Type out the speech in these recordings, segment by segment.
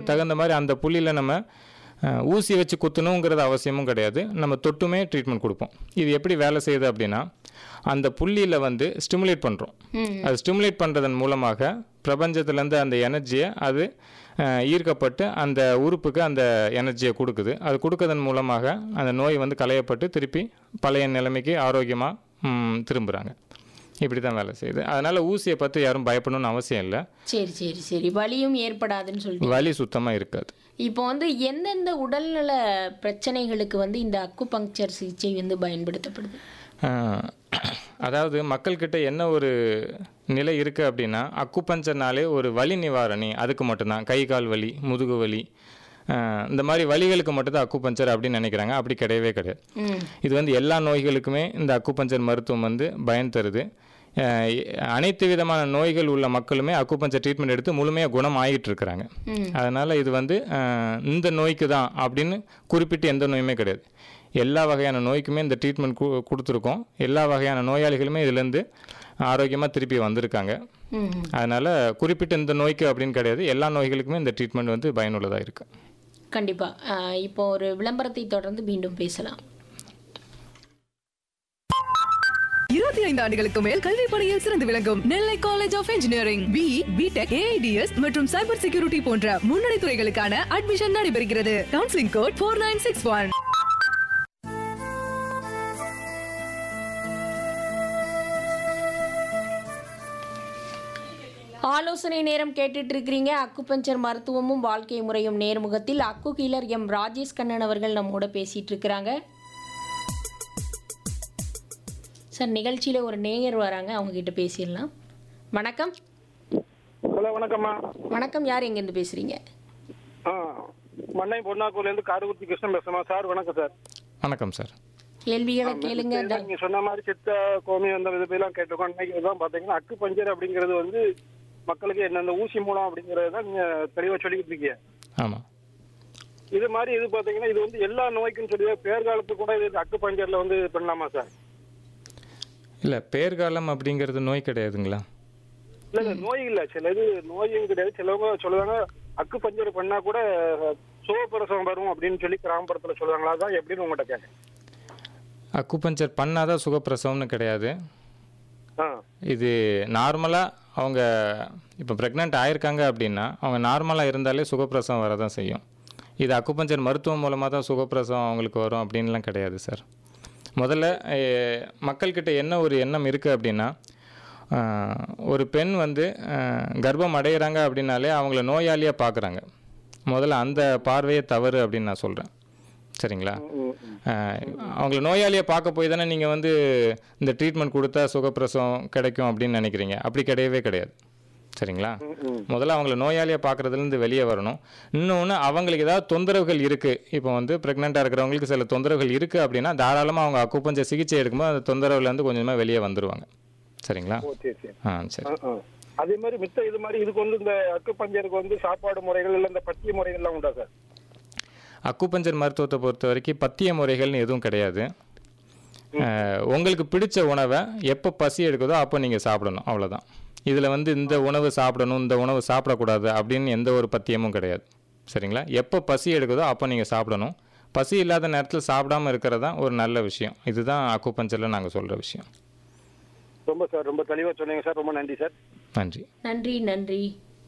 தகுந்த மாதிரி அந்த புள்ளியில் நம்ம அஹ், ஊசி வச்சு குத்தணுங்கிறது அவசியமும் கிடையாது நம்ம தொட்டுமே ட்ரீட்மெண்ட் கொடுப்போம் இது எப்படி வேலை செய்யுது அப்படின்னா அந்த புள்ளியில் வந்து ஸ்டிமுலேட் பண்ணுறோம் ம் அது ஸ்டிமுலேட் பண்ணுறதன் மூலமாக பிரபஞ்சத்துலேருந்து அந்த எனர்ஜியை அது அஹ், ஈர்க்கப்பட்டு அந்த உறுப்புக்கு அந்த எனர்ஜியை கொடுக்குது அது கொடுக்கறதன் மூலமாக அந்த நோய் வந்து களையப்பட்டு திருப்பி பழைய நிலைமைக்கு ஆரோக்கியமாக திரும்புகிறாங்க இப்படி தான் வேலை செய்யுது அதனால் ஊசியை பார்த்து யாரும் பயப்படணும்னு அவசியம் இல்லை சரி சரி சரி வலியும் ஏற்படாதுன்னு சொல்லிட்டு வலி சுத்தமாக இருக்காது இப்போ வந்து எந்தெந்த உடல்நல பிரச்சனைகளுக்கு வந்து இந்த அக்குபங்க்சர் சிகிச்சை வந்து பயன்படுத்தப்படுது அஹ், அதாவது மக்கள்கிட்ட என்ன ஒரு நிலை இருக்குது அப்படின்னா அக்குப்பஞ்சர்னாலே ஒரு வலி நிவாரணி அதுக்கு மட்டும்தான் கை கால் வலி முதுகு வலி அஹ், இந்த மாதிரி வலிகளுக்கு மட்டும்தான் அக்குப்பஞ்சர் அப்படின்னு நினைக்கிறாங்க அப்படி கிடையவே கிடையாது ம் இது வந்து எல்லா நோய்களுக்குமே இந்த அக்குப்பஞ்சர் மருத்துவம் வந்து பயன் தருது அஹ், அனைத்து விதமான நோய்கள் உள்ள மக்களுமே அக்குப்பஞ்சர் ட்ரீட்மெண்ட் எடுத்து முழுமையாக குணம் ஆகிட்டு இருக்கிறாங்க ம் அதனால் இது வந்து அஹ், இந்த நோய்க்கு தான் அப்படின்னு குறிப்பிட்டு எந்த நோயுமே கிடையாது எல்லா வகையான நோய்க்குமே இந்த ட்ரீட்மெண்ட் கு கொடுத்துருக்கோம் எல்லா வகையான நோயாளிகளுமே இதுலேருந்து ஆரோக்கியமாக திருப்பி வந்திருக்காங்க ம் அதனால் குறிப்பிட்ட இந்த நோய்க்கு அப்படின்னு கிடையாது எல்லா நோய்களுக்குமே இந்த ட்ரீட்மெண்ட் வந்து பயனுள்ளதாக இருக்குது கண்டிப்பா ஆஹ் இப்போ ஒரு விளம்பரத்தை தொடர்ந்து மீண்டும் பேசலாம் இருபத்தி ஐந்து ஆண்டுகளுக்கு மேல் கல்வி பணியில் சிறந்து விளங்கும் Nellai college of engineering B B Tech AIDS மற்றும் சைபர் செக்யூரிட்டி போன்ற முன்னணி துறைகளுக்கான அட்மிஷன் நடைபெறுகிறது counselling code four nine six one ஆலோசனை நேரம் கேட்டுட்டு இருக்கிறீங்க அக்குபஞ்சர் மருத்துவமும் வாழ்க்கை முறையும் நேர்முகத்தில் அக்கு கீலர் எம் ராஜேஷ் கண்ணன் அவர்கள் நம்மோட பேசிட்டு இருக்கிறாங்க சார் நிகழ்ச்சியில ஒரு நேயர் வராங்க அவங்க கிட்ட பேசிடலாம் வணக்கம் ஹலோ வணக்கம்மா வணக்கம் யார் எங்கேருந்து பேசுறீங்க ஆ மண்ணை பொன்னாக்கூர்லேருந்து காரகுத்தி கிருஷ்ணன் பேசுமா சார் வணக்கம் சார் வணக்கம் சார் கேள்விகளை கேளுங்க ட- நீங்க சொன்ன மாதிரி சித்த கோமி அந்த விதப்பெல்லாம் கேட்டிருக்கோம் இன்னைக்கு தான் பாத்தீங்கன்னா அக்கு பஞ்சர் அப்படிங்கிறது வந்து மக்களுக்கு என்னென்ன ஊசி மூலம் அப்படிங்கறது தான் நீங்க தெளிவா சொல்லிக்கிட்டு இருக்கீங்க ஆமாம் இது மாதிரி இது பாத்தீங்கன்னா இது வந்து எல்லா நோய்க்கும் சொல்லி பேர்காலத்துக்கு கூட இது அக்கு பஞ்சர்ல வந்து பண்ணலாமா சார் இல்லை பேர்காலம் அப்படிங்கிறது நோய் கிடையாதுங்களா இல்ல இல்ல நோய் இல்ல சில இது நோயும் கிடையாது சிலவங்க சொல்லுவாங்க அக்கு பஞ்சர் பண்ணா கூட சுகப்பிரசவம் வரும் அப்படின்னு சொல்லி கிராமப்புறத்துல சொல்லுவாங்களா அதான் எப்படின்னு உங்கள்கிட்ட கேட்டேன் அக்குபஞ்சர் பண்ணாதான் சுகப்பிரசவம்னு கிடையாது ஆ இது நார்மலாக அவங்க இப்போ ப்ரெக்னென்ட் ஆயிருக்காங்க அப்படின்னா அவங்க நார்மலாக இருந்தாலே சுகப்பிரசவம் வரதான் செய்யும் இது அக்குபஞ்சர் மருத்துவம் மூலமாக தான் சுகப்பிரசவம் அவங்களுக்கு வரும் அப்படின்லாம் கிடையாது சார் முதல்ல அஹ், மக்கள்கிட்ட என்ன ஒரு எண்ணம் இருக்குது அப்படின்னா ஆஹ், ஒரு பெண் வந்து ஆஹ், கர்ப்பம் அடைகிறாங்க அப்படின்னாலே அவங்கள நோயாளியாக பார்க்குறாங்க முதல்ல அந்த பார்வையே தவறு அப்படின்னு நான் சொல்கிறேன் சரிங்களா ஆஹ், அவங்கள நோயாளியை பார்க்க போய் தானே நீங்கள் வந்து இந்த ட்ரீட்மெண்ட் கொடுத்தா சுகப்பிரசவம் கிடைக்கும் அப்படின்னு நினைக்கிறீங்க அப்படி கிடையவே கிடையாது சரிங்களா முதல்ல அவங்கள நோயாளியை பார்க்குறதுலேருந்து வெளியே வரணும் இன்னொன்று அவங்களுக்கு ஏதாவது தொந்தரவுகள் இருக்குது இப்போ வந்து ப்ரெக்னெண்ட்டாக இருக்கிறவங்களுக்கு சில தொந்தரவுகள் இருக்குது அப்படின்னா தாராளமாக அவங்க அக்குப்பஞ்சர் சிகிச்சை எடுக்கும்போது அந்த தொந்தரவுலேருந்து கொஞ்சமாக வெளியே வந்துடுவாங்க சரிங்களா ஓ சரி சரி ஆ சரி ஆ, ஆ. அதே மாதிரி மித்த இது மாதிரி இதுக்கு வந்து இந்த அக்கு பஞ்சருக்கு வந்து சாப்பாடு முறைகள் இல்ல இந்த பத்திய முறைகள்லாம் உண்டா சார் அக்குபஞ்சர் மருத்துவத்தை பொறுத்த வரைக்கும் பத்திய முறைகள்னு எதுவும் கிடையாது அஹ், உங்களுக்கு பிடிச்ச உணவை எப்போ பசி எடுக்குதோ அப்போ நீங்கள் சாப்பிடணும் அவ்வளோதான் இதில் வந்து இந்த உணவு சாப்பிடணும் இந்த உணவு சாப்பிடக்கூடாது அப்படின்னு எந்த ஒரு பத்தியமும் கிடையாது சரிங்களா எப்போ பசி எடுக்குதோ அப்போ நீங்கள் சாப்பிடணும் பசி இல்லாத நேரத்தில் சாப்பிடாம இருக்கிறது தான் ஒரு நல்ல விஷயம் இதுதான் அக்குபஞ்சரில் நாங்கள் சொல்கிற விஷயம் ரொம்ப சார் ரொம்ப தெளிவா சொன்னீங்க சார் ரொம்ப நன்றி சார் நன்றி நன்றி நன்றி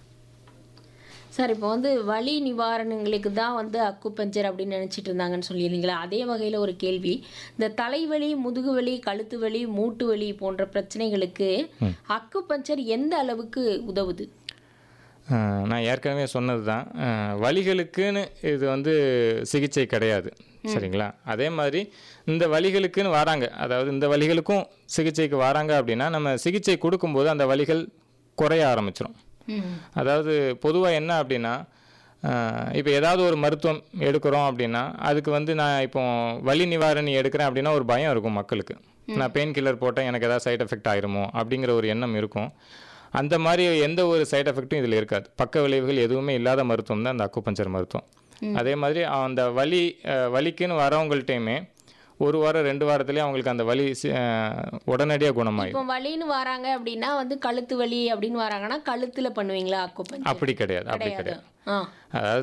சார் இப்போ வந்து வலி நிவாரணங்களுக்கு தான் வந்து அக்குபஞ்சர் அப்படின்னு நினச்சிட்டு இருந்தாங்கன்னு சொல்லியிருந்தீங்களா அதே வகையில் ஒரு கேள்வி இந்த தலைவலி முதுகுவலி கழுத்து வலி மூட்டு வலி போன்ற பிரச்சனைகளுக்கு அக்குபஞ்சர் எந்த அளவுக்கு உதவுது அஹ், நான் ஏற்கனவே சொன்னது தான் வலிகளுக்குன்னு இது வந்து சிகிச்சை கிடையாது சரிங்களா அதே மாதிரி இந்த வலிகளுக்குன்னு வராங்க அதாவது இந்த வலிகளுக்கும் சிகிச்சைக்கு வராங்க அப்படின்னா நம்ம சிகிச்சை கொடுக்கும்போது அந்த வலிகள் குறைய ஆரம்பிச்சிடும் ம் அதாவது பொதுவாக என்ன அப்படின்னா இப்போ ஏதாவது ஒரு மருத்துவம் எடுக்கிறோம் அப்படின்னா அதுக்கு வந்து நான் இப்போ வலி நிவாரணி எடுக்கிறேன் அப்படின்னா ஒரு பயம் இருக்கும் மக்களுக்கு நான் பெயின் கில்லர் போட்டேன் எனக்கு ஏதாவது சைடு எஃபெக்ட் ஆயிருமோ அப்படிங்கிற ஒரு எண்ணம் இருக்கும் அந்த மாதிரி எந்த ஒரு சைடு எஃபெக்ட்டும் இதில் இருக்காது பக்க விளைவுகள் எதுவுமே இல்லாத மருத்துவம் தான் இந்த அக்குபஞ்சர் மருத்துவம் அதே மாதிரி அந்த வலி அஹ், வலிக்குன்னு வரவங்கள்ட்டையுமே ஒரு வாரம் ரெண்டு வாரத்துலேயே அவங்களுக்கு அந்த வலி உடனடியாக குணமாயிடும் இப்போ வலின்னு வராங்க அப்படின்னா வந்து கழுத்து வலி அப்படின்னு வராங்கன்னா கழுத்துல பண்ணுவீங்களா அக்குபஞ்சர் அப்படி கிடையாது அப்படி கிடையாது கிடையாது ஆ அதாவது